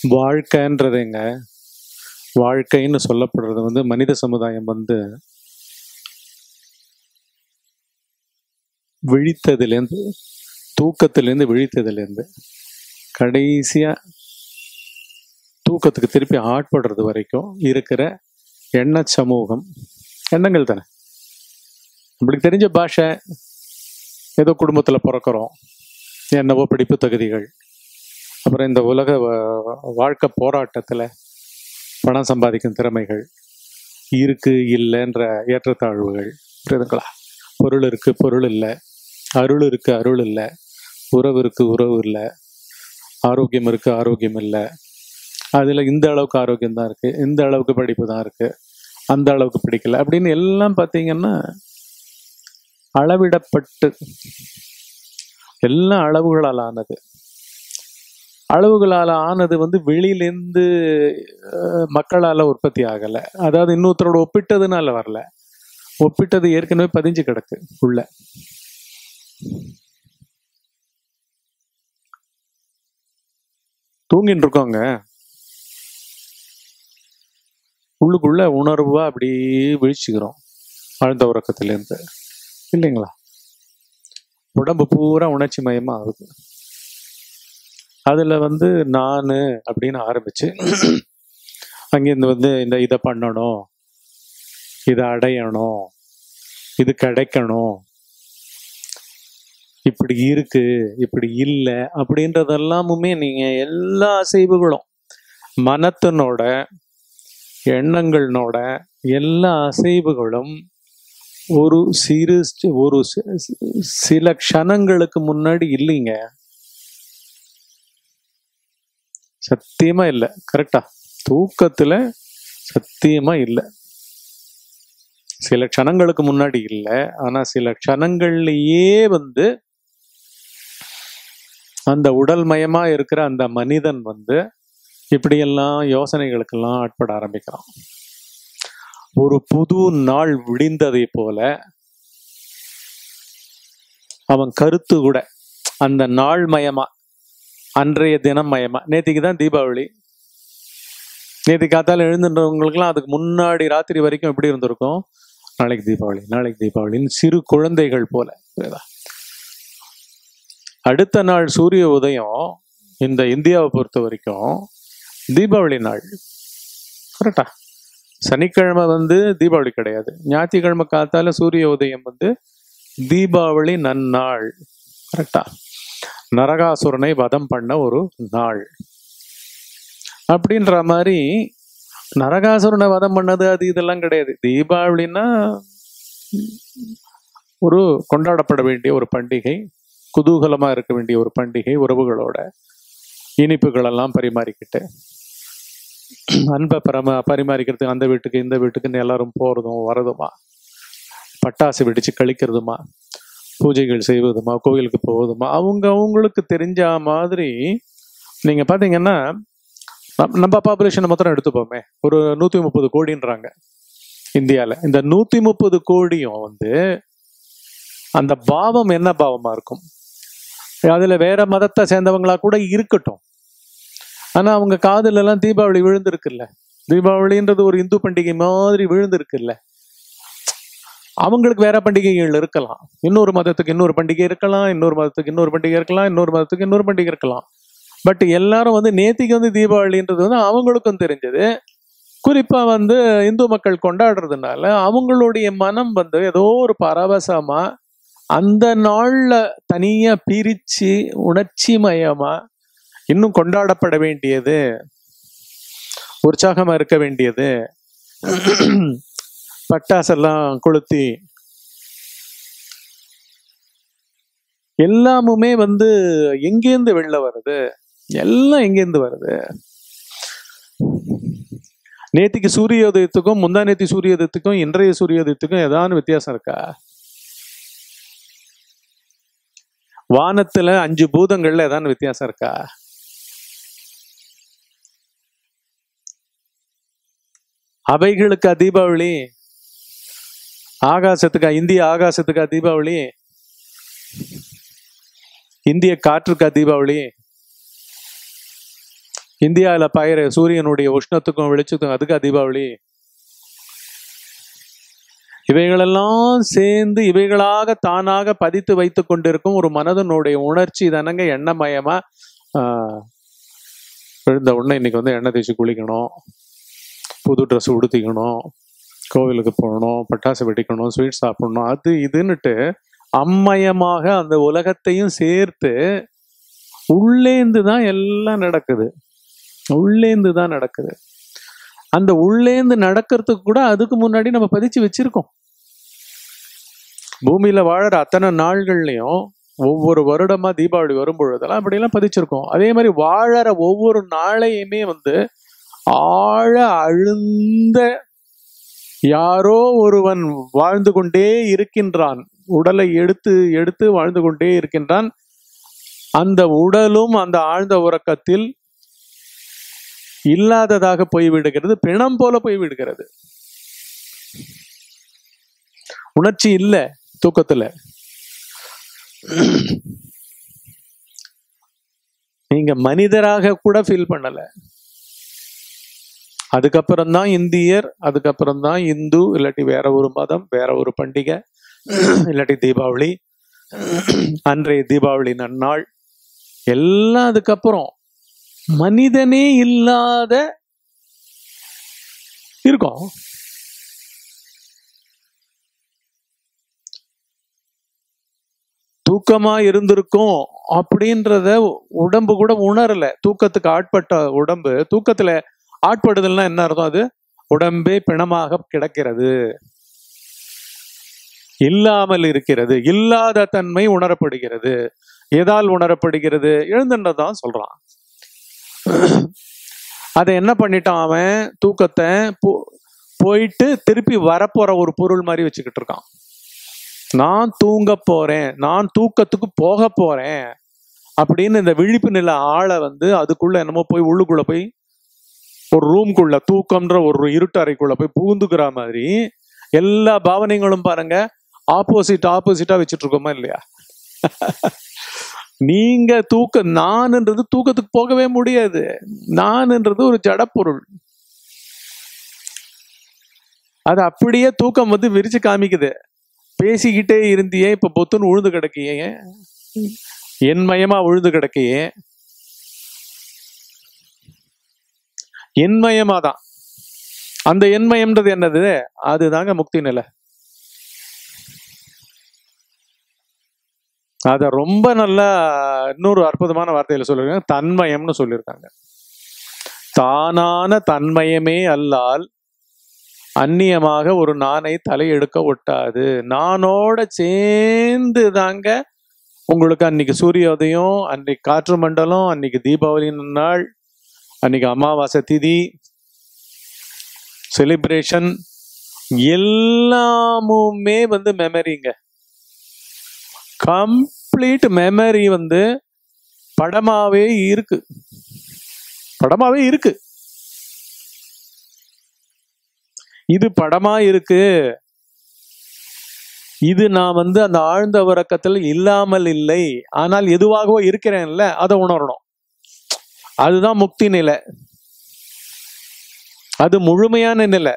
வாழ்க்கைன்றதுங்க வாழ்க்கைன்னு சொல்லப்படுறது வந்து மனித சமுதாயம் வந்து விழித்ததுலேருந்து தூக்கத்திலேருந்து விழித்ததுலேருந்து கடைசியா தூக்கத்துக்கு திருப்பி ஆட்படுறது வரைக்கும் இருக்கிற எண்ண சமூகம் எண்ணங்கள் தானே நம்மளுக்கு தெரிஞ்ச பாஷை ஏதோ குடும்பத்துல பிறக்கிறோம் என்னவோ படிப்பு தகுதிகள் அப்புறம் இந்த உலக வா- வாழ்க்கை போராட்டத்துல பணம் சம்பாதிக்கும் திறமைகள் இருக்கு இல்லைன்ற ஏற்றத்தாழ்வுகள் புரியுதுங்களா பொருள் இருக்கு பொருள் இல்லை அருள் இருக்கு அருள் இல்லை உறவு இருக்கு உறவு இல்லை ஆரோக்கியம் இருக்கு ஆரோக்கியம் இல்லை அதுல இந்த அளவுக்கு ஆரோக்கியம் தான் இருக்கு இந்த அளவுக்கு படிப்பு தான் இருக்கு அந்த அளவுக்கு பிடிக்கல அப்படின்னு எல்லாம் பார்த்தீங்கன்னா அளவிடப்பட்டு எல்லாம் அளவுகளால் ஆனது அளவுகளால் ஆனது வந்து வெளியிலேருந்து அஹ், மக்களால உற்பத்தி ஆகல அதாவது இன்னொருத்தரோட ஒப்பிட்டதுனால வரல ஒப்பிட்டது ஏற்கனவே பதிஞ்சு கிடக்கு உள்ள தூங்கிட்டு இருக்கோங்க உள்ளுக்குள்ள உணர்வா அப்படியே விழிச்சுக்கிறோம் ஆழ்ந்த உறக்கத்திலேருந்து இல்லைங்களா உடம்பு பூரா உணர்ச்சி மயமா ஆகுது அதுல வந்து நானு அப்படின்னு ஆரம்பிச்சு அங்கேருந்து வந்து இந்த இதை பண்ணணும் இதை அடையணும் இது கிடைக்கணும் இப்படி இருக்கு இப்படி இல்லை அப்படின்றதெல்லாமுமே நீங்க எல்லா அசைவுகளும் மனத்தினோட எண்ணங்களோட எல்லா அசைவுகளும் ஒரு சிறு ஒரு சி- சி- சில க்ஷணங்களுக்கு முன்னாடி இல்லைங்க சத்தியமா இல்லை கரெக்டா தூக்கத்துல சத்தியமா இல்லை சில க்ஷணங்களுக்கு முன்னாடி இல்லை ஆனா சில க்ஷணங்கள்லயே வந்து அந்த உடல் மயமா இருக்கிற அந்த மனிதன் வந்து இப்படியெல்லாம் யோசனைகளுக்கெல்லாம் ஆட்பட ஆரம்பிக்கிறான் ஒரு புது நாள் விடிந்ததை போல அவன் கருத்து கூட அந்த நாள் மயமா அன்றைய தினம் மயமா நேத்திக்கு தான் தீபாவளி நேற்று காத்தால எழுந்துன்றவங்களுக்குலாம் அதுக்கு முன்னாடி ராத்திரி வரைக்கும் எப்படி இருந்திருக்கும் நாளைக்கு தீபாவளி நாளைக்கு தீபாவளின்னு சிறு குழந்தைகள் போல புரியுதா? அடுத்த நாள் சூரிய உதயம் இந்த இந்தியாவை பொறுத்த வரைக்கும் தீபாவளி நாள் கரெக்டா சனிக்கிழமை வந்து தீபாவளி கிடையாது ஞாயிற்றுக்கிழமை காத்தால சூரிய உதயம் வந்து தீபாவளி நன்னாள் கரெக்டா நரகாசுரனை வதம் பண்ண ஒரு நாள் அப்படின்ற மாதிரி நரகாசுரனை வதம் பண்ணது அது இதெல்லாம் கிடையாது தீபாவளின்னா ஒரு கொண்டாடப்பட வேண்டிய ஒரு பண்டிகை குதூகலமா இருக்க வேண்டிய ஒரு பண்டிகை உறவுகளோட இனிப்புகள் எல்லாம் பரிமாறிக்கிட்டு அன்பை பரம பரிமாறிக்கிறதுக்கு அந்த வீட்டுக்கு இந்த வீட்டுக்குன்னு எல்லாரும் போறதும் வரதுமா பட்டாசு வெடிச்சு கழிக்கிறதுமா பூஜைகள் செய்வதுமா கோயிலுக்கு போவதுமா அவங்க அவங்களுக்கு தெரிஞ்ச மாதிரி நீங்க பாத்தீங்கன்னா நம்- நம்ம பாப்புலேஷனை மாத்திரம் எடுத்துப்போமே ஒரு நூத்தி முப்பது கோடின்றாங்க இந்தியால இந்த நூத்தி முப்பது கோடியும் வந்து அந்த பாவம் என்ன பாவமா இருக்கும் அதுல வேற மதத்தை சேர்ந்தவங்களா கூட இருக்கட்டும் ஆனா அவங்க காதுல எல்லாம் தீபாவளி விழுந்திருக்குல்ல தீபாவளின்றது ஒரு இந்து பண்டிகை மாதிரி விழுந்திருக்குல்ல அவங்களுக்கு வேற பண்டிகைகள் இருக்கலாம் இன்னொரு மதத்துக்கு இன்னொரு பண்டிகை இருக்கலாம் இன்னொரு மதத்துக்கு இன்னொரு பண்டிகை இருக்கலாம் இன்னொரு மதத்துக்கு இன்னொரு பண்டிகை இருக்கலாம் பட் எல்லாரும் வந்து நேத்திக்கு வந்து தீபாவளின்றது வந்து அவங்களுக்கும் தெரிஞ்சது குறிப்பா வந்து இந்து மக்கள் கொண்டாடுறதுனால அவங்களுடைய மனம் வந்து ஏதோ ஒரு பரவசமா அந்த நாள்ல தனியா பிரிச்சு உணர்ச்சி மயமா இன்னும் கொண்டாடப்பட வேண்டியது உற்சாகமா இருக்க வேண்டியது பட்டாசெல்லாம் கொளுத்தி எல்லாமுமே வந்து எங்கேருந்து வெளில வருது எல்லாம் எங்கேருந்து வருது நேத்திக்கு சூரியோதயத்துக்கும் முந்தா நேத்தி சூரியோதயத்துக்கும் இன்றைய சூரியோதயத்துக்கும் ஏதாவது வித்தியாசம் இருக்கா வானத்துல அஞ்சு பூதங்கள்ல ஏதாவது வித்தியாசம் இருக்கா அவைகளுக்கா தீபாவளி ஆகாசத்துக்கா இந்திய ஆகாசத்துக்கா தீபாவளி இந்திய காற்றுக்கா தீபாவளி இந்தியாவில் பயிர சூரியனுடைய உஷ்ணத்துக்கும் வெளிச்சத்துக்கும் அதுக்கா தீபாவளி இவைகளெல்லாம் சேர்ந்து இவைகளாக தானாக பதித்து வைத்து கொண்டிருக்கும் ஒரு மனதனுடைய உணர்ச்சி தானங்க எண்ணமயமா ஆஹ், எழுந்த உடனே இன்னைக்கு வந்து எண்ணெய் தேய்ச்சி குளிக்கணும் புது ட்ரெஸ் உடுத்திக்கணும் கோவிலுக்கு போகணும் பட்டாசு வெடிக்கணும் ஸ்வீட் சாப்பிடணும் அது இதுன்னுட்டு அம்மயமாக அந்த உலகத்தையும் சேர்த்து உள்ளேந்து தான் எல்லாம் நடக்குது உள்ளேந்து தான் நடக்குது அந்த உள்ளேந்து நடக்கிறதுக்கு கூட அதுக்கு முன்னாடி நம்ம பதிச்சு வச்சிருக்கோம் பூமியில வாழற அத்தனை நாள்கள்லயும் ஒவ்வொரு வருடமா தீபாவளி வரும் பொழுதெல்லாம் அப்படியெல்லாம் பதிச்சிருக்கோம் அதே மாதிரி வாழற ஒவ்வொரு நாளையுமே வந்து ஆழ அழுந்த யாரோ ஒருவன் வாழ்ந்து கொண்டே இருக்கின்றான் உடலை எடுத்து எடுத்து வாழ்ந்து கொண்டே இருக்கின்றான் அந்த உடலும் அந்த ஆழ்ந்த உறக்கத்தில் இல்லாததாக போய்விடுகிறது பிணம் போல போய்விடுகிறது உணர்ச்சி இல்ல தூக்கத்துல நீங்க மனிதராக கூட ஃபீல் பண்ணல அதுக்கப்புறம் தான் இந்தியர் அதுக்கப்புறம் தான் இந்து இல்லாட்டி வேற ஒரு மதம் வேற ஒரு பண்டிகை இல்லாட்டி தீபாவளி அன்றைய தீபாவளி நன்னாள் எல்லாம் அதுக்கப்புறம் மனிதனே இல்லாத இருக்கும் தூக்கமா இருந்திருக்கும் அப்படின்றத உடம்பு கூட உணரல தூக்கத்துக்கு ஆட்பட்ட உடம்பு தூக்கத்துல ஆட்படுதல்னா என்ன அர்த்தம் அது உடம்பே பிணமாக கிடக்கிறது இல்லாமல் இருக்கிறது இல்லாத தன்மை உணரப்படுகிறது எதால் உணரப்படுகிறது எழுந்துன்றதான் சொல்றான் அதை என்ன பண்ணிட்டான் அவன் தூக்கத்தை போ- போயிட்டு திருப்பி வரப்போற ஒரு பொருள் மாதிரி வச்சுக்கிட்டு இருக்கான் நான் தூங்க போறேன் நான் தூக்கத்துக்கு போக போறேன் அப்படின்னு இந்த விழிப்பு நிலை ஆளை வந்து அதுக்குள்ள என்னமோ போய் உள்ளுக்குள்ள போய் ஒரு ரூம்குள்ள தூக்கம்ன்ற ஒரு இருட்டு அறைக்குள்ள போய் புகுந்துக்கிற மாதிரி எல்லா பாவனைகளும் பாருங்க ஆப்போசிட் ஆப்போசிட்டா வச்சுட்டு இருக்கோமா இல்லையா நீங்க தூக்க நான்ன்றது தூக்கத்துக்கு போகவே முடியாது நான்ன்றது ஒரு ஜடப்பொருள் அது அப்படியே தூக்கம் வந்து விரிச்சு காமிக்குது பேசிக்கிட்டே இருந்தியே இப்ப பொத்துன்னு உழுந்து கிடக்கியே என்மயமா உழுந்து கிடக்கியே என்மயமா தான் அந்த என்மயம்ன்றது என்னது அதுதாங்க முக்தி நிலை அத ரொம்ப நல்லா இன்னொரு அற்புதமான வார்த்தையில சொல்லிருக்காங்க தன்மயம்னு சொல்லியிருக்காங்க தானான தன்மயமே அல்லால் அந்நியமாக ஒரு நானை தலையெடுக்க ஒட்டாது நானோட சேர்ந்து தாங்க உங்களுக்கு அன்னைக்கு சூரியோதயம் அன்னைக்கு காற்று மண்டலம் அன்னைக்கு தீபாவளி நாள் அன்னைக்கு அமாவாசை திதி செலிப்ரேஷன் எல்லாமுமே வந்து மெமரிங்க கம்ப்ளீட் மெமரி வந்து படமாவே இருக்கு படமாவே இருக்கு இது படமா இருக்கு இது நான் வந்து அந்த ஆழ்ந்த உறக்கத்தில் இல்லாமல் இல்லை ஆனால் எதுவாகவோ இருக்கிறேன்ல அதை உணரணும் அதுதான் முக்தி நிலை அது முழுமையான நிலை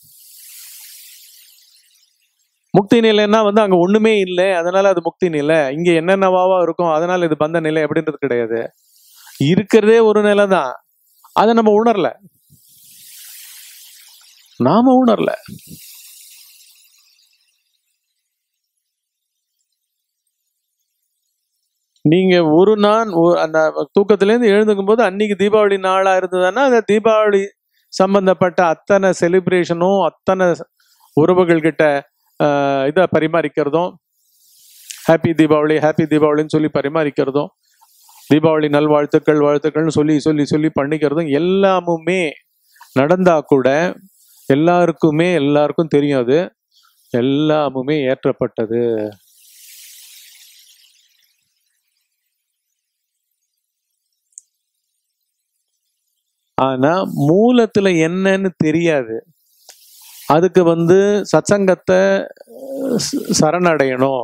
முக்தி நிலைன்னா வந்து அங்க ஒண்ணுமே இல்லை அதனால அது முக்தி நிலை இங்க என்னென்னவாவா இருக்கும் அதனால இது பந்த நிலை அப்படின்றது கிடையாது இருக்கிறதே ஒரு நிலை தான் அதை நம்ம உணரல நாம உணரல நீங்க ஒரு நாள் ஒ- அந்த தூக்கத்திலேருந்து எழுந்துக்கும் போது அன்னைக்கு தீபாவளி நாளா இருந்ததுன்னா அந்த தீபாவளி சம்பந்தப்பட்ட அத்தனை செலிப்ரேஷனும் அத்தனை உறவுகள் கிட்ட ஆஹ், இதை பரிமாறிக்கிறதும் ஹாப்பி தீபாவளி ஹாப்பி தீபாவளின்னு சொல்லி பரிமாறிக்கிறதும் தீபாவளி நல்வாழ்த்துக்கள் வாழ்த்துக்கள்னு சொல்லி சொல்லி சொல்லி பண்ணிக்கிறதும் எல்லாமுமே நடந்தா கூட எல்லாருக்குமே எல்லாருக்கும் தெரியும் அது எல்லாமுமே ஏற்றப்பட்டது ஆனா மூலத்துல என்னன்னு தெரியாது அதுக்கு வந்து சத்சங்கத்தை ச- சரணடையணும்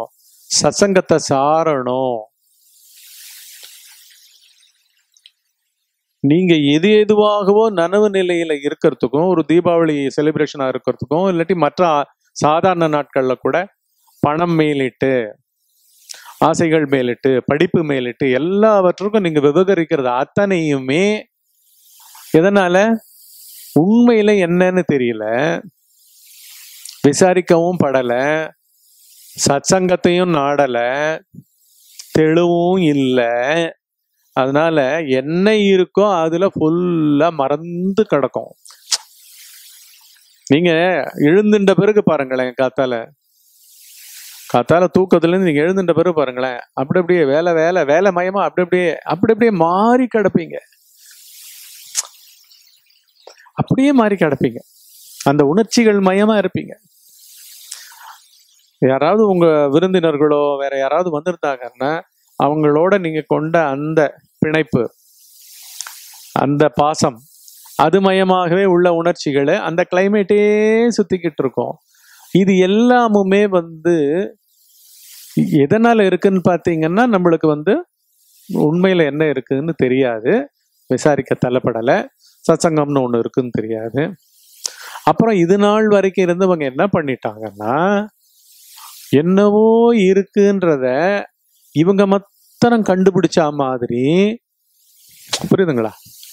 சத்சங்கத்தை சாரணும் நீங்க எது எதுவாகவோ நனவு நிலையில இருக்கிறதுக்கும் ஒரு தீபாவளி செலிப்ரேஷனா இருக்கிறதுக்கும் இல்லாட்டி மற்ற ஆ- சாதாரண நாட்கள்ல கூட பணம் மேலிட்டு ஆசைகள் மேலிட்டு படிப்பு மேலிட்டு எல்லாவற்றுக்கும் நீங்க விவகரிக்கிறது அத்தனையுமே எதனால உண்மையில என்னன்னு தெரியல விசாரிக்கவும் படல சத்சங்கத்தையும் நாடல தெளிவும் இல்லை அதனால என்ன இருக்கோ அதுல ஃபுல்லா மறந்து கிடக்கும் நீங்க எழுந்துட்ட பிறகு பாருங்களேன் காத்தால காத்தால தூக்கத்துல இருந்து நீங்க எழுந்துட்ட பிறகு பாருங்களேன் அப்படி அப்படியே வேலை வேலை வேலை மயமா அப்படி அப்படியே அப்படி அப்படியே மாறி கிடப்பீங்க அப்படியே மாறி கிடப்பீங்க அந்த உணர்ச்சிகள் மயமா இருப்பீங்க யாராவது உங்க விருந்தினர்களோ வேற யாராவது வந்திருந்தாங்கன்னா அவங்களோட நீங்க கொண்ட அந்த பிணைப்பு அந்த பாசம் அது மயமாகவே உள்ள உணர்ச்சிகளை அந்த கிளைமேட்டே சுத்திக்கிட்டு இருக்கோம் இது எல்லாமுமே வந்து எதனால இருக்குன்னு பார்த்தீங்கன்னா நம்மளுக்கு வந்து உண்மையில என்ன இருக்குன்னு தெரியாது விசாரிக்க தள்ளப்படலை சத்சங்கம்னு ஒன்று இருக்குன்னு தெரியாது அப்புறம் இது நாள் வரைக்கும் இருந்தவங்க என்ன பண்ணிட்டாங்கன்னா என்னவோ இருக்குன்றத இவங்க மாத்திரம் கண்டுபிடிச்ச மாதிரி புரியுதுங்களா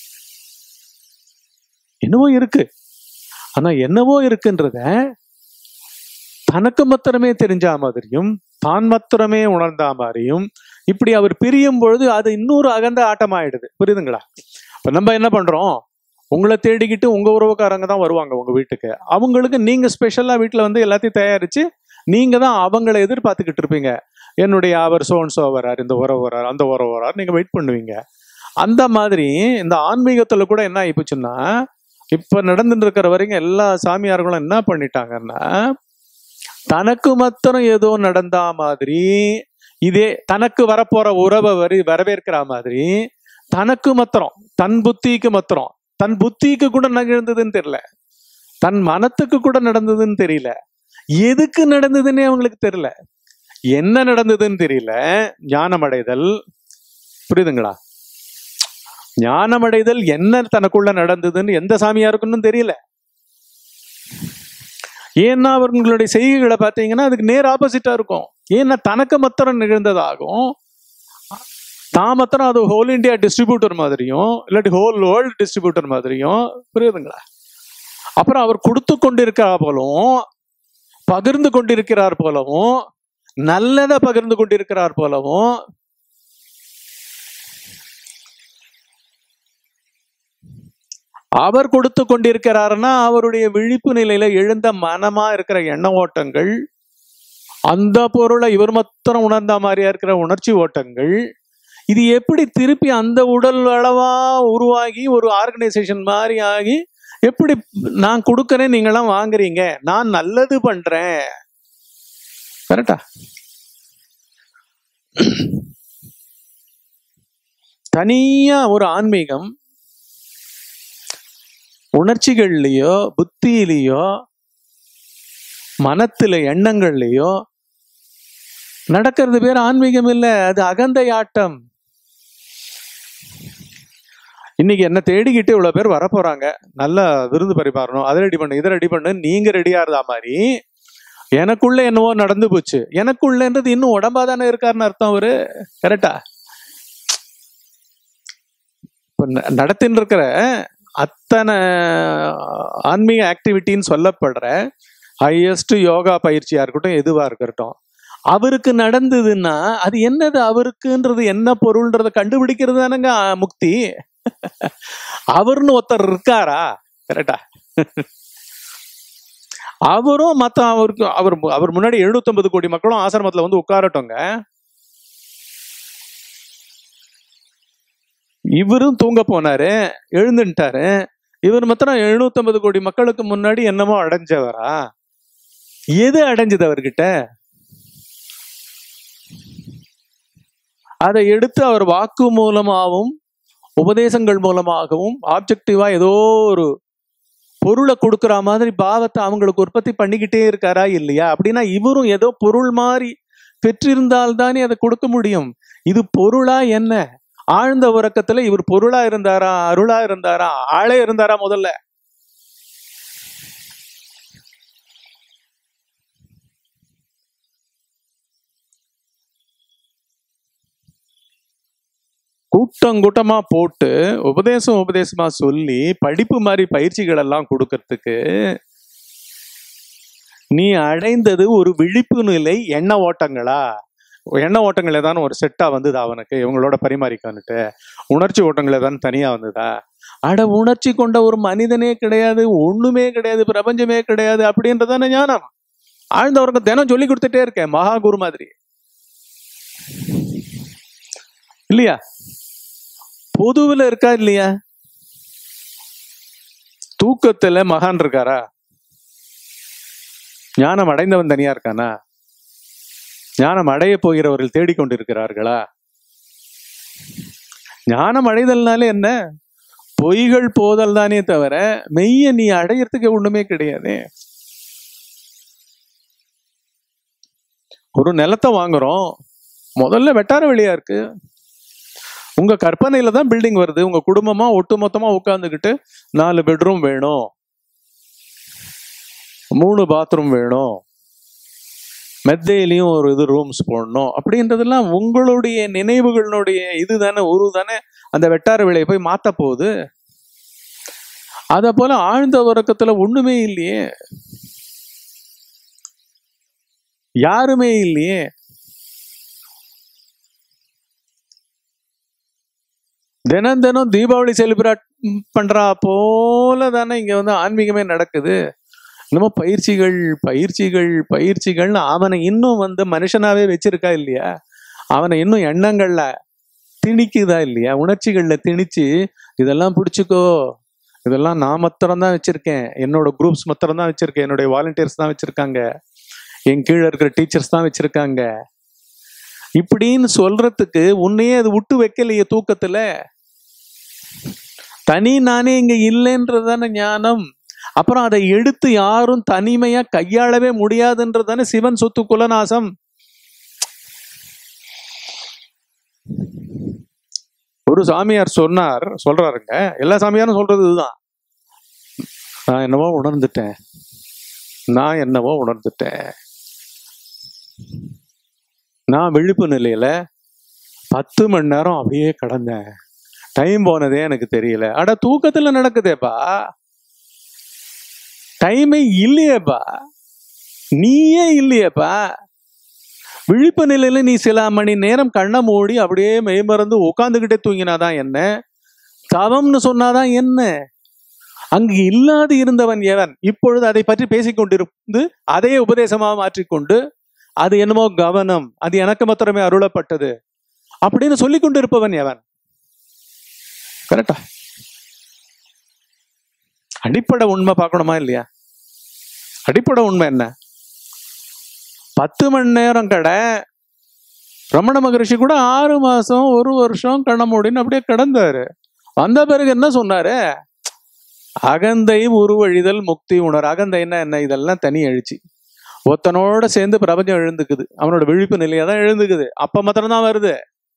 என்னவோ இருக்கு ஆனா என்னவோ இருக்குன்றத தனக்கு மாத்திரமே தெரிஞ்ச மாதிரியும் தான் மாத்திரமே உணர்ந்த மாதிரியும் இப்படி அவர் பிரியும் பொழுது அது இன்னொரு அகந்த ஆட்டமாயிடுது புரியுதுங்களா இப்ப நம்ம என்ன பண்றோம் உங்களை தேடிக்கிட்டு உங்க உறவுக்காரங்க தான் வருவாங்க உங்க வீட்டுக்கு அவங்களுக்கு நீங்க ஸ்பெஷலா வீட்டுல வந்து எல்லாத்தையும் தயாரிச்சு நீங்க தான் அவங்கள எதிர்பார்த்துக்கிட்டு இருப்பீங்க என்னுடைய அவர் சோன் சோ வரார் இந்த உறவு வரார் அந்த உறவு வரார் நீங்க வெயிட் பண்ணுவீங்க அந்த மாதிரி இந்த ஆன்மீகத்துல கூட என்ன ஆயிப்போச்சுன்னா இப்ப நடந்துட்டு இருக்கிற வரைக்கும் எல்லா சாமியார்களும் என்ன பண்ணிட்டாங்கன்னா தனக்கு மாத்திரம் ஏதோ நடந்தா மாதிரி இதே தனக்கு வரப்போற உறவை வரி வரவேற்கிற மாதிரி தனக்கு மாத்திரம் தன் புத்திக்கு மாத்திரம் தன் புத்திக்கு கூட நிகழ்ந்ததுன்னு தெரியல தன் மனத்துக்கு கூட நடந்ததுன்னு தெரியல எதுக்கு நடந்ததுன்னே அவங்களுக்கு தெரியல என்ன நடந்ததுன்னு தெரியல ஞானமடைதல் புரியுதுங்களா ஞானமடைதல் என்ன தனக்குள்ள நடந்ததுன்னு எந்த சாமியாருக்குன்னு தெரியல ஏன்னா அவர்களுடைய செய்கைகளை பார்த்தீங்கன்னா அதுக்கு நேர் ஆப்போசிட்டா இருக்கும் ஏன்னா தனக்கு மாத்திரம் நிகழ்ந்ததாகும் தான் மாத்திரம் அது ஹோல் இந்தியா டிஸ்ட்ரிபியூட்டர் மாதிரியும் இல்லாட்டி ஹோல் வேர்ல்டு டிஸ்ட்ரிபியூட்டர் மாதிரியும் புரியுதுங்களா அப்புறம் அவர் கொடுத்து கொண்டிருக்கிறார் போலவும் பகிர்ந்து கொண்டிருக்கிறார் போலவும் நல்லதை பகிர்ந்து கொண்டிருக்கிறார் போலவும் அவர் கொடுத்து கொண்டிருக்கிறாருன்னா அவருடைய விழிப்பு நிலையில எழுந்த மனமா இருக்கிற எண்ண ஓட்டங்கள் அந்த பொருளை இவர் மாத்திரம் உணர்ந்த மாதிரியா இருக்கிற உணர்ச்சி ஓட்டங்கள் இது எப்படி திருப்பி அந்த உடல் அளவா உருவாகி ஒரு ஆர்கனைசேஷன் மாதிரி ஆகி எப்படி நான் கொடுக்கறேன் நீங்களாம் வாங்குறீங்க நான் நல்லது பண்றேன் கரெக்டா தனியா ஒரு ஆன்மீகம் உணர்ச்சிகள்லயோ புத்தியிலேயோ மனத்துல எண்ணங்கள்லயோ நடக்கிறது பேர் ஆன்மீகம் இல்ல அது அகந்தை ஆட்டம் இன்னைக்கு என்ன தேடிக்கிட்டு இவ்வளவு பேர் வர போறாங்க நல்லா விருந்து பரிமாறணும் அதை ரெடி பண்ணு இதை ரெடி பண்ணு நீங்க ரெடியா இருந்தா மாதிரி எனக்குள்ள என்னவோ நடந்து போச்சு எனக்குள்ளன்றது இன்னும் உடம்பா தானே இருக்காருன்னு அர்த்தம் அவரு கரெக்டா இப்ப ந- நடத்தின்னு இருக்கிற அத்தனை ஆன்மீக ஆக்டிவிட்டின்னு சொல்லப்படுற ஹையஸ்ட் யோகா பயிற்சியா இருக்கட்டும் எதுவா இருக்கட்டும் அவருக்கு நடந்ததுன்னா அது என்னது அவருக்குன்றது என்ன பொருள்ன்றத கண்டுபிடிக்கிறது தானங்க ஆ, முக்தி அவர்னு ஒருத்தர் இருக்காரா கரெக்டா அவரும் மத்த அவருக்கு அவர் அவர் முன்னாடி 750 கோடி மக்களும் ஆசிரமத்துல வந்து உட்காரட்டோங்க இவரும் தூங்க போனாரு எழுந்துட்டாரு இவர் மாத்திரம் 750 கோடி மக்களுக்கு முன்னாடி என்னமோ அடைஞ்சவரா எது அடைஞ்சது அவர்கிட்ட அதை எடுத்து அவர் வாக்கு மூலமாகவும் உபதேசங்கள் மூலமாகவும் ஆப்ஜெக்டிவா ஏதோ ஒரு பொருளை கொடுக்குற மாதிரி பாவத்தை அவங்களுக்கு உற்பத்தி பண்ணிக்கிட்டே இருக்காரா இல்லையா அப்படின்னா இவரும் ஏதோ பொருள் மாதிரி பெற்றிருந்தால் தானே அதை கொடுக்க முடியும் இது பொருளா என்ன ஆழ்ந்த உறக்கத்துல இவர் பொருளா இருந்தாரா அருளா இருந்தாரா ஆளே இருந்தாரா முதல்ல கூட்டம் கூட்டமா போட்டு உபதேசம் உபதேசமா சொல்லி படிப்பு மாதிரி பயிற்சிகள் எல்லாம் கொடுக்கறதுக்கு நீ அடைந்தது ஒரு விழிப்பு நிலை எண்ண ஓட்டங்களா எண்ண ஓட்டங்கள் ஏதான ஒரு செட்டா வந்ததா அவனுக்கு இவங்களோட பரிமாறிக்கான்னுட்டு உணர்ச்சி ஓட்டங்கள் ஏதானு தனியா வந்ததா அட உணர்ச்சி கொண்ட ஒரு மனிதனே கிடையாது ஒண்ணுமே கிடையாது பிரபஞ்சமே கிடையாது அப்படின்றதான ஞானம் ஆழ்ந்தவருக்கு தினம் சொல்லி கொடுத்துட்டே இருக்கேன் மகா குரு மாதிரி இல்லையா பொதுவில் இருக்கா இல்லையா தூக்கத்துல மகான் இருக்காரா ஞானம் அடைந்தவன் தனியா இருக்கானா ஞானம் அடைய போகிறவர்கள் தேடிக்கொண்டிருக்கிறார்களா ஞானம் அடைதல்னாலே என்ன பொய்கள் போதல் தானே தவிர மெய்ய நீ அடையறதுக்கு ஒண்ணுமே கிடையாது ஒரு நிலத்தை வாங்குறோம் முதல்ல வெட்டார வெளியா இருக்கு உங்க கற்பனையில தான் பில்டிங் வருது உங்க குடும்பமா ஒட்டுமொத்தமா உட்காந்துக்கிட்டு நாலு பெட்ரூம் வேணும் மூணு பாத்ரூம் வேணும் மெத்தையிலையும் ஒரு இது ரூம்ஸ் போடணும் அப்படின்றதெல்லாம் உங்களுடைய நினைவுகளுடைய இது தானே உரு தானே அந்த வெட்டார விலையை போய் மாத்த போகுது அத போல ஆழ்ந்த உறக்கத்துல ஒண்ணுமே இல்லையே யாருமே இல்லையே தினம் தினம் தீபாவளி செலிப்ரேட் பண்றா போல தானே இங்க வந்து ஆன்மீகமே நடக்குது நம்ம பயிற்சிகள் பயிற்சிகள் பயிற்சிகள்னு அவனை இன்னும் வந்து மனுஷனாவே வச்சிருக்கா இல்லையா அவனை இன்னும் எண்ணங்கள்ல திணிக்குதா இல்லையா உணர்ச்சிகள்ல திணிச்சு இதெல்லாம் பிடிச்சிக்கோ இதெல்லாம் நான் மாத்திரம் தான் வச்சிருக்கேன் என்னோட குரூப்ஸ் மாத்திரம் தான் வச்சிருக்கேன் என்னுடைய வாலண்டியர்ஸ் தான் வச்சிருக்காங்க என் கீழே இருக்கிற டீச்சர்ஸ் தான் வச்சிருக்காங்க இப்படின்னு சொல்றதுக்கு உன்னையே அது விட்டு வைக்கலையே தூக்கத்துல தனி நானே இங்க இல்லைன்றதான ஞானம் அப்புறம் அதை எடுத்து யாரும் தனிமையா கையாளவே முடியாதுன்றதானே சிவன் சொத்து குலநாசம் ஒரு சாமியார் சொன்னார் சொல்றாருங்க எல்லா சாமியாரும் சொல்றது இதுதான் நான் என்னவோ உணர்ந்துட்டேன் நான் என்னவோ உணர்ந்துட்டேன் நான் விழிப்பு நிலையில பத்து மணி நேரம் அப்படியே கடந்தேன் டைம் போனதே எனக்கு தெரியல அட தூக்கத்துல நடக்குதேப்பா டைமே இல்லையேப்பா நீயே இல்லையேப்பா விழிப்பு நிலையில நீ சில மணி நேரம் கண்ணை மூடி அப்படியே மெய்மறந்து உட்காந்துக்கிட்டே தூங்கினாதான் என்ன தவம்னு சொன்னாதான் என்ன அங்கு இல்லாது இருந்தவன் எவன் இப்பொழுது அதை பற்றி பேசிக்கொண்டிருந்து அதையே உபதேசமாக மாற்றிக்கொண்டு அது என்னமோ கவனம் அது எனக்கு மாத்திரமே அருளப்பட்டது அப்படின்னு சொல்லிக் கொண்டிருப்பவன் எவன் கரெக்டா அடிப்படை உண்மை பார்க்கணுமா இல்லையா அடிப்படை உண்மை என்ன பத்து மணி நேரம் கடை ரமண மகரிஷி கூட ஆறு மாசம் ஒரு வருஷம் கண்ண மூடின்னு அப்படியே கிடந்தாரு வந்த பிறகு என்ன சொன்னாரு அகந்தை உருவழிதல் முக்தி உணர் அகந்தைன்னா என்ன இதெல்லாம் தனி எழுச்சி ஒத்தனோட சேர்ந்து பிரபஞ்சம் எழுந்துக்குது அவனோட விழிப்பு நிலையா தான் எழுந்துக்குது அப்ப மாத்திரம் தான் வருது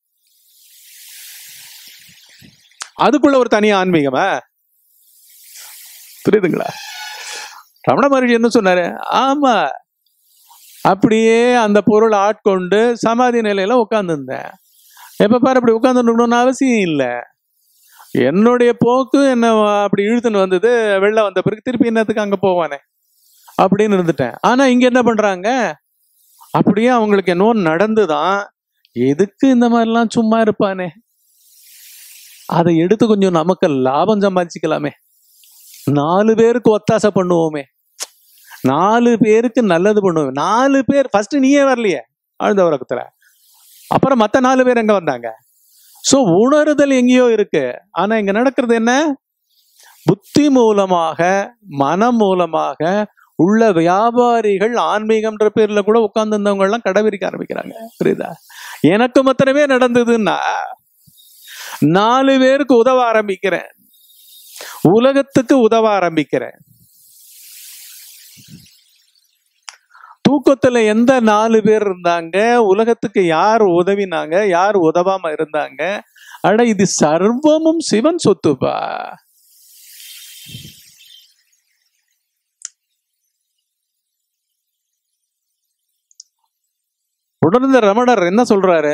அதுக்குள்ள ஒரு தனி ஆன்மீகமா புரியுதுங்களா ரமண மகரிஷி என்ன சொன்னாரு ஆமா அப்படியே அந்த பொருள் ஆட்கொண்டு சமாதி நிலையில உட்காந்துருந்தேன் எப்ப பாரு அப்படி உட்காந்துருக்கணும்னு அவசியம் இல்லை என்னுடைய போக்கு என்ன அப்படி இழுத்துன்னு வந்தது வெளில வந்த பிறகு திருப்பி என்னத்துக்கு அங்க போவானே அப்படின்னு இருந்துட்டேன் ஆனா இங்க என்ன பண்றாங்க அப்படியே அவங்களுக்கு என்னவோ நடந்துதான் எதுக்கு இந்த மாதிரிலாம் சும்மா இருப்பானே அதை எடுத்து கொஞ்சம் நமக்கு லாபம் சம்பாதிச்சுக்கலாமே நாலு பேருக்கு ஒத்தாசை பண்ணுவோமே நாலு பேருக்கு நல்லது பண்ணுவோம் நாலு பேர் ஃபர்ஸ்ட் நீயே வரலையே ஆழ்ந்த உறக்கத்துல அப்புறம் மத்த நாலு பேர் எங்க வந்தாங்க சோ உணருதல் எங்கேயோ இருக்கு ஆனா இங்க நடக்கிறது என்ன புத்தி மூலமாக மனம் மூலமாக உள்ள வியாபாரிகள் ஆன்மீகம்ன்ற பேர்ல கூட உட்கார்ந்து இருந்தவங்க எல்லாம் கடைபிடிக்க ஆரம்பிக்கிறாங்க புரியுதா எனக்கு மாத்திரமே நடந்ததுன்னா நாலு பேருக்கு உதவ ஆரம்பிக்கிறேன் உலகத்துக்கு உதவ ஆரம்பிக்கிறேன் தூக்கத்துல எந்த நாலு பேர் இருந்தாங்க உலகத்துக்கு யார் உதவினாங்க யார் உதவாம இருந்தாங்க அட இது சர்வமும் சிவன் சொத்துப்பா உணர்ந்த ரமணர் என்ன சொல்றாரு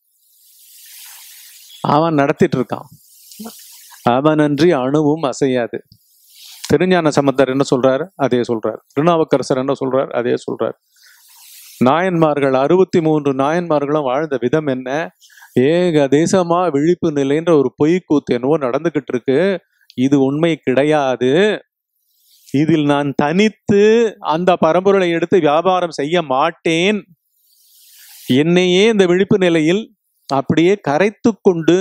அவன் நடத்திட்டு இருக்கான் அவனன்றி அணுவும் அசையாது திருஞான சம்பந்தர் என்ன சொல்றாரு அதே சொல்றார் திருநாவுக்கரசர் என்ன சொல்றார் அதே சொல்றார் நாயன்மார்கள் அறுபத்தி மூன்று நாயன்மார்களும் வாழ்ந்த விதம் என்ன ஏக தேசமா விழிப்பு நிலைன்ற ஒரு பொய்க்கூத்து என்னவோ நடந்துகிட்டு இருக்கு இது உண்மை கிடையாது இதில் நான் தனித்து அந்த பரம்பொருளை எடுத்து வியாபாரம் செய்ய மாட்டேன் என்னையே இந்த விழிப்பு நிலையில் அப்படியே கரைத்து கொண்டு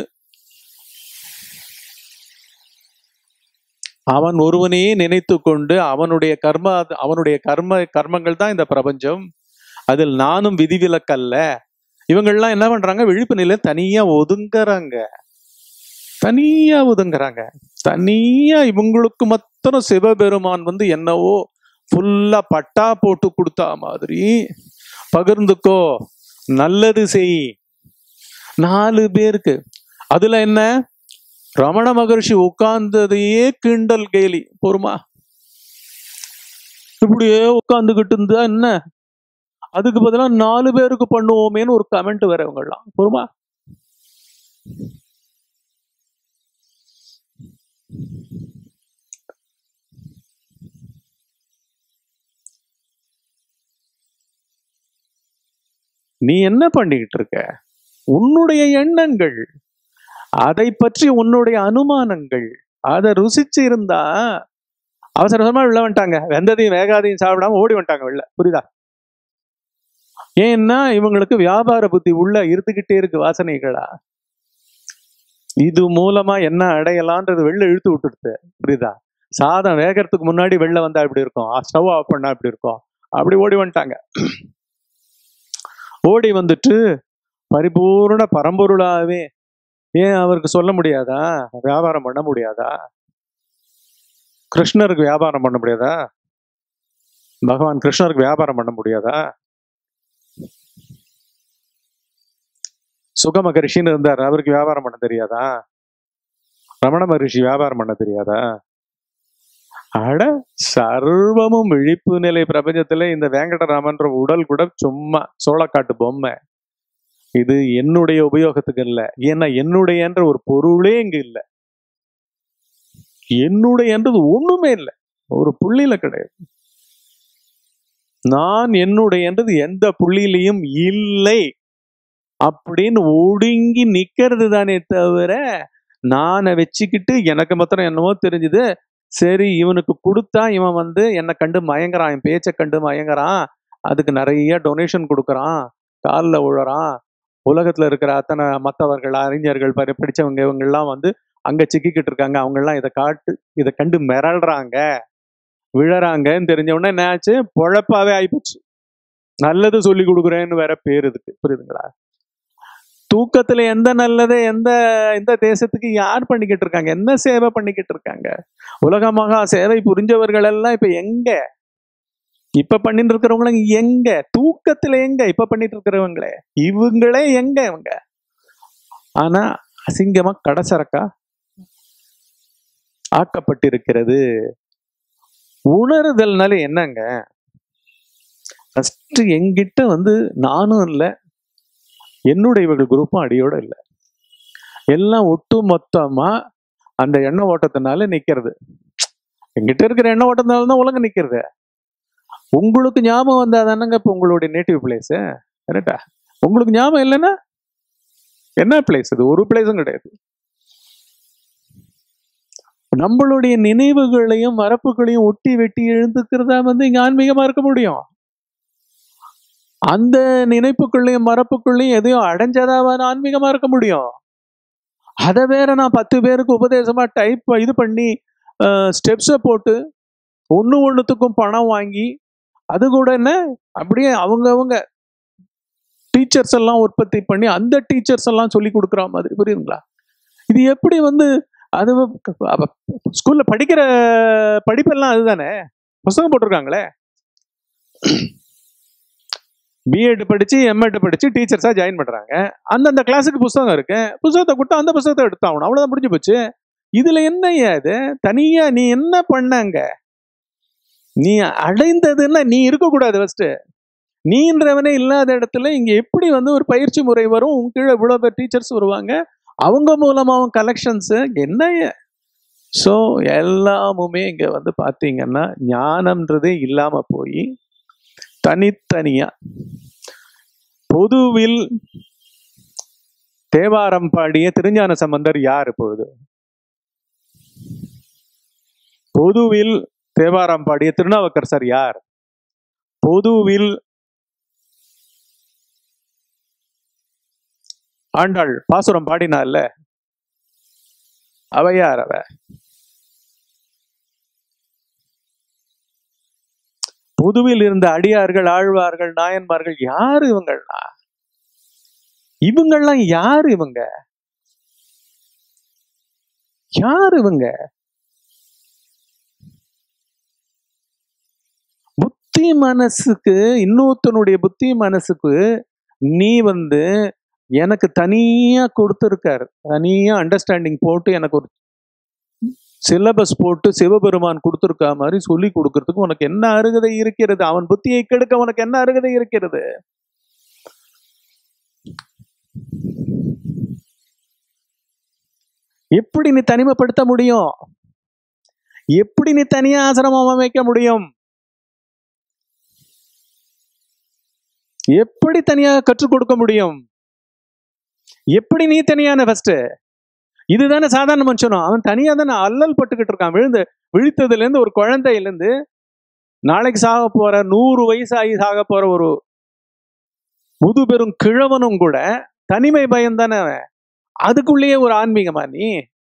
அவன் ஒருவனையே நினைத்து கொண்டு அவனுடைய கர்ம அவனுடைய கர்ம கர்மங்கள் தான் இந்த பிரபஞ்சம் அதில் நானும் விதிவிலக்கல்ல இவங்கெல்லாம் என்ன பண்றாங்க விழிப்பு நிலை தனியா ஒதுங்குறாங்க தனியா ஒதுங்குறாங்க தனியா இவங்களுக்கு மாத்திரம் சிவபெருமான் வந்து என்னவோ ஃபுல்லா பட்டா போட்டு கொடுத்தா மாதிரி பகிர்ந்துக்கோ நல்லது செய் நாலு பேருக்கு அதுல என்ன ரமண மகர்ஷி உட்கார்ந்ததையே கிண்டல் கேலி பொறுமா இப்படியே உட்கார்ந்துகிட்டு இருந்தா என்ன அதுக்கு பதிலா நாலு பேருக்கு பண்ணுவோமேன்னு ஒரு கமெண்ட் வேற இவங்கெல்லாம் பொறுமா நீ என்ன பண்ணிக்கிட்டு இருக்க உன்னுடைய எண்ணங்கள் அதை பற்றி உன்னுடைய அனுமானங்கள் அதை ருசிச்சு இருந்தா அவசர அவசரமா வெளில வந்துட்டாங்க வெந்ததையும் வேகாதையும் சாப்பிடாம ஓடி வந்துட்டாங்க வெளில புரியுதா ஏன்னா இவங்களுக்கு வியாபார புத்தி உள்ள இருந்துகிட்டே இருக்கு வாசனைகளா இது மூலமா என்ன அடையலான்றது வெளில இழுத்து விட்டுடுது புரியுதா சாதம் வேகறதுக்கு முன்னாடி வெளில வந்தா இப்படி இருக்கும் ஸ்டவ் ஆஃப் பண்ணா இப்படி இருக்கும் அப்படி ஓடி வந்துட்டாங்க ஓடி வந்துட்டு பரிபூர்ண பரம்பொருளாவே ஏன் அவருக்கு சொல்ல முடியாதா வியாபாரம் பண்ண முடியாதா கிருஷ்ணருக்கு வியாபாரம் பண்ண முடியாதா பகவான் கிருஷ்ணருக்கு வியாபாரம் பண்ண முடியாதா சுக மகரிஷின்னு இருந்தார் அவருக்கு வியாபாரம் பண்ண தெரியாதா ரமண மகரிஷி வியாபாரம் பண்ண தெரியாதா அட சர்வமும் விழிப்பு நிலை பிரபஞ்சத்துல இந்த வேங்கடராமன்ற உடல் கூட சும்மா சோளக்காட்டு பொம்மை இது என்னுடைய உபயோகத்துக்கு இல்ல ஏன்னா என்னுடையன்ற ஒரு பொருளே இங்க இல்ல என்னுடையன்றது ஒண்ணுமே இல்லை ஒரு புள்ளியில கிடையாது நான் என்னுடையன்றது எந்த புள்ளியிலையும் இல்லை அப்படின்னு ஒடுங்கி நிக்கிறது தானே தவிர நானை வச்சுக்கிட்டு எனக்கு மாத்திரம் என்னவோ தெரிஞ்சுது சரி இவனுக்கு கொடுத்தா இவன் வந்து என்னை கண்டு மயங்குறான் என் பேச்சை கண்டு மயங்குறான் அதுக்கு நிறைய டொனேஷன் கொடுக்குறான் காலில் விழுறான் உலகத்துல இருக்கிற அத்தனை மற்றவர்கள் அறிஞர்கள் படி- படிச்சவங்க இவங்கெல்லாம் வந்து அங்க சிக்கிக்கிட்டு இருக்காங்க அவங்கெல்லாம் இதை காட்டு இதை கண்டு மிரள்றாங்க விழறாங்கன்னு தெரிஞ்ச உடனே என்ன ஆச்சு பொழப்பாவே ஆயிப்போச்சு நல்லது சொல்லி கொடுக்குறேன்னு வேற பேர் இதுக்கு புரியுதுங்களா தூக்கத்துல எந்த நல்லது எந்த எந்த தேசத்துக்கு யார் பண்ணிக்கிட்டு இருக்காங்க என்ன சேவை பண்ணிக்கிட்டு இருக்காங்க உலகமாக சேவை புரிஞ்சவர்கள் எல்லாம் இப்ப எங்க இப்ப பண்ணிட்டு இருக்கிறவங்க எங்க தூக்கத்துல எங்க இப்ப பண்ணிட்டு இருக்கிறவங்களே இவங்களே எங்க இவங்க ஆனா அசிங்கமா கடசரக்கா ஆக்கப்பட்டிருக்கிறது உணருதல்னால என்னங்க ஃபர்ஸ்ட் எங்கிட்ட வந்து நானும் இல்லை என்னுடைய இவர்கள் குரூப்பும் அடியோட இல்லை எல்லாம் ஒட்டு மொத்தமா அந்த எண்ண ஓட்டத்தினால நிக்கிறது எங்கிட்ட இருக்கிற எண்ண ஓட்டத்தினால தான் உலகம் நிக்கிறது உங்களுக்கு ஞாபகம் வந்தா தானங்க இப்போ உங்களுடைய நேட்டிவ் பிளேஸ் கரெக்டா உங்களுக்கு ஞாபகம் இல்லைன்னா என்ன பிளேஸ் இது ஒரு பிளேஸும் கிடையாது நம்மளுடைய நினைவுகளையும் மரப்புகளையும் ஒட்டி வெட்டி எழுந்துக்கிறதா வந்து இங்க ஆன்மீகமா இருக்க முடியும் அந்த நினைப்புக்குள்ளேயும் மரப்புக்குள்ளேயும் எதையும் அடைஞ்சதாவான ஆன்மீகமா இருக்க முடியும் அதை வேற நான் பத்து பேருக்கு உபதேசமா டைப் இது பண்ணி ஸ்டெப்ஸை போட்டு ஒன்று ஒன்றுத்துக்கும் பணம் வாங்கி அது கூட என்ன அப்படியே அவங்கவங்க டீச்சர்ஸ் எல்லாம் உற்பத்தி பண்ணி அந்த டீச்சர்ஸ் எல்லாம் சொல்லி கொடுக்குற மாதிரி புரியுதுங்களா இது எப்படி வந்து அது ஸ்கூல்ல படிக்கிற படிப்பெல்லாம் அதுதானே புஸ்தகம் போட்டிருக்காங்களே பிஎட் படிச்சு எம்எட் படிச்சு டீச்சர்ஸா ஜாயின் பண்றாங்க அந்தந்த கிளாஸுக்கு புஸ்தகம் இருக்கு புஸ்தகத்தை கொடுத்தா அந்த புஸ்தகத்தை எடுத்தாகணும் அவ்வளவுதான் முடிஞ்சு போச்சு இதுல என்ன இது தனியா நீ என்ன பண்ணாங்க நீ அடைந்ததுன்னா நீ இருக்கக்கூடாது ஃபர்ஸ்ட் நீன்றவனே இல்லாத இடத்துல இங்க எப்படி வந்து ஒரு பயிற்சி முறை வரும் உன் கீழே இவ்வளவு பேர் டீச்சர்ஸ் வருவாங்க அவங்க மூலமாவும் கலெக்ஷன்ஸ் என்ன ஸோ எல்லாமுமே இங்க வந்து பாத்தீங்கன்னா ஞானம்ன்றதே இல்லாம போய் தனித்தனியா பொதுவில் தேவாரம் பாடிய திருஞான சம்பந்தர் யார் இப்பொழுது பொதுவில் தேவாரம் பாடிய திருநாவுக்கர் சார் யார் பொதுவில் ஆண்டாள் பாசுரம் பாடினால அவ யார் அவ பொதுவில் இருந்த அடியார்கள் ஆழ்வார்கள் நாயன்மார்கள் யார் இவங்கள்லாம் இவங்கெல்லாம் யார் இவங்க யார் இவங்க புத்தி மனசுக்கு இன்னொருத்தனுடைய புத்தி மனசுக்கு நீ வந்து எனக்கு தனியா கொடுத்துருக்காரு தனியா அண்டர்ஸ்டாண்டிங் போட்டு எனக்கு ஒரு சிலபஸ் போட்டு சிவபெருமான் கொடுத்துருக்கா மாதிரி சொல்லி கொடுக்கறதுக்கு உனக்கு என்ன அருகதை இருக்கிறது அவன் புத்தியை கெடுக்க உனக்கு என்ன அருகதை இருக்கிறது எப்படி நீ தனிமைப்படுத்த முடியும் எப்படி நீ தனியா ஆசிரமம் அமைக்க முடியும் எப்படி தனியா கற்றுக் கொடுக்க முடியும் எப்படி நீ தனியான ஃபர்ஸ்ட் இதுதானே சாதாரண மனுஷனும் அவன் தனியா தானே அல்லல் பட்டுக்கிட்டு இருக்கான் விழுந்து விழித்ததுல இருந்து ஒரு குழந்தையில இருந்து நாளைக்கு சாக போற நூறு வயசாகி சாக போற ஒரு முதுபெரும் கிழவனும் கூட தனிமை பயம் தானே அவன் அதுக்குள்ளேயே ஒரு ஆன்மீகமா நீ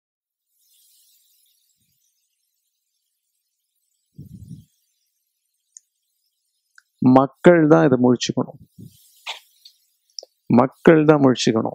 மக்கள் தான் இதை முழிச்சுக்கணும் மக்கள் தான் முழிச்சுக்கணும்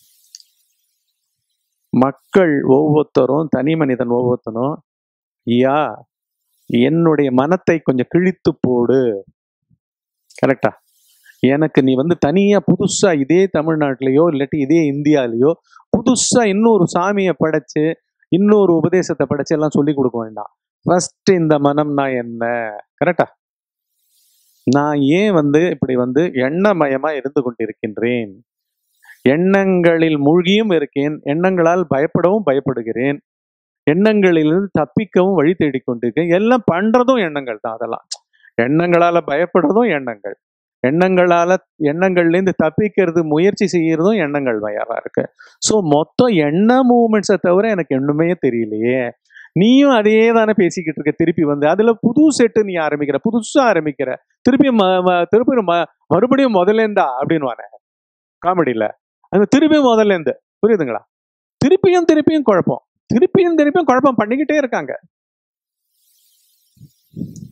மக்கள் ஒவ்வொருத்தரும் தனி மனிதன் ஒவ்வொருத்தனும் ஐயா என்னுடைய மனத்தை கொஞ்சம் கிழித்து போடு கரெக்டா எனக்கு நீ வந்து தனியா புதுசா இதே தமிழ்நாட்டிலேயோ இல்லாட்டி இதே இந்தியாலேயோ புதுசா இன்னொரு சாமியை படைச்சு இன்னொரு உபதேசத்தை படைச்சு எல்லாம் சொல்லி கொடுக்க வேண்டாம் ஃபர்ஸ்ட் இந்த மனம்னா என்ன கரெக்டா நான் ஏன் வந்து இப்படி வந்து எண்ணமயமா இருந்து கொண்டிருக்கின்றேன் எண்ணங்களில் மூழ்கியும் இருக்கேன் எண்ணங்களால் பயப்படவும் பயப்படுகிறேன் எண்ணங்களிலிருந்து தப்பிக்கவும் வழி தேடிக் கொண்டிருக்கேன் எல்லாம் பண்றதும் எண்ணங்கள் தான் அதெல்லாம் எண்ணங்களால பயப்படுறதும் எண்ணங்கள் எண்ணங்களால எண்ணங்கள்லேருந்து தப்பிக்கிறது முயற்சி செய்யறதும் எண்ணங்கள் வயரா இருக்கு ஸோ மொத்தம் எண்ண மூமெண்ட்ஸை தவிர எனக்கு ஒண்ணுமே தெரியலையே நீயும் அதே தானே பேசிக்கிட்டு இருக்க திருப்பி வந்து அதுல புது செட்டு நீ ஆரம்பிக்கிற புதுசா ஆரம்பிக்கிற திருப்பி ம- ம- திருப்பி ம- மறுபடியும் முதல்ல இருந்தா அப்படின்னு காமெடியில அது திருப்பியும் முதல்ல இருந்து புரியுதுங்களா திருப்பியும் திருப்பியும் குழப்பம் திருப்பியும் திருப்பியும் குழப்பம் பண்ணிக்கிட்டே இருக்காங்க